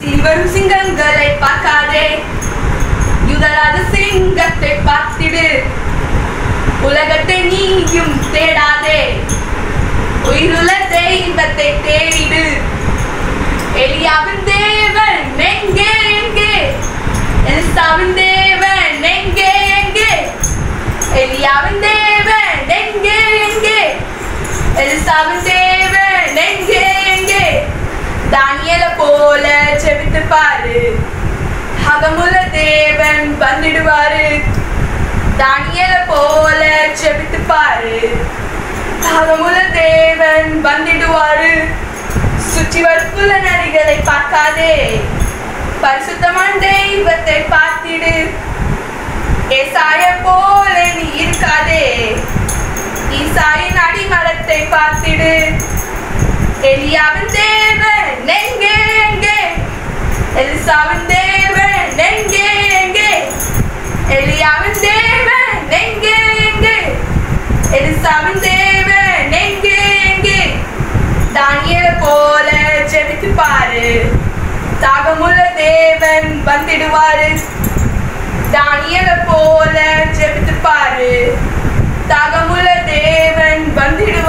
இனிவரும் சிங்கங்களை பார்க்காதே யுதராத சிங்கத்தை பார்த்திடு உலகத்தை நீயும் தேடாதே உயிருள்ள தெய்வத்தை தேடிடு எலியாவின் தேவன் எங்கே எங்கே எலிசாவின் தேவன் எங்கே எங்கே எலியாவின் தேவன் எங்கே எங்கே எலிசாவின் தேவன் எங்கே எங்கே தானியல போல செபித்து பாரு அகமுல தேவன் வந்துடுவாரு தானியல போல செபித்து பாரு அகமுல தேவன் வந்துடுவாரு சுற்றி வருக்குள்ள நரிகளை பார்க்காதே பரிசுத்தமான தெய்வத்தை பார்த்திடு ஏசாய போல நீ இருக்காதே ஈசாயின் அடிமரத்தை பார்த்திடு எலியாவின் தேவன் எங்கே எங்கே எலிசாவின் தேவன் எங்கே எங்கே எலியாவின் தேவன் எங்கே எங்கே எலிசாவின் தேவன் எங்கே எங்கே தானியல போல ஜெபித்து பாரு தாகமுள்ள தேவன் வந்திடுவாரு தானியல போல ஜெபித்து பாரு தாகமுள்ள தேவன் வந்திடுவாரு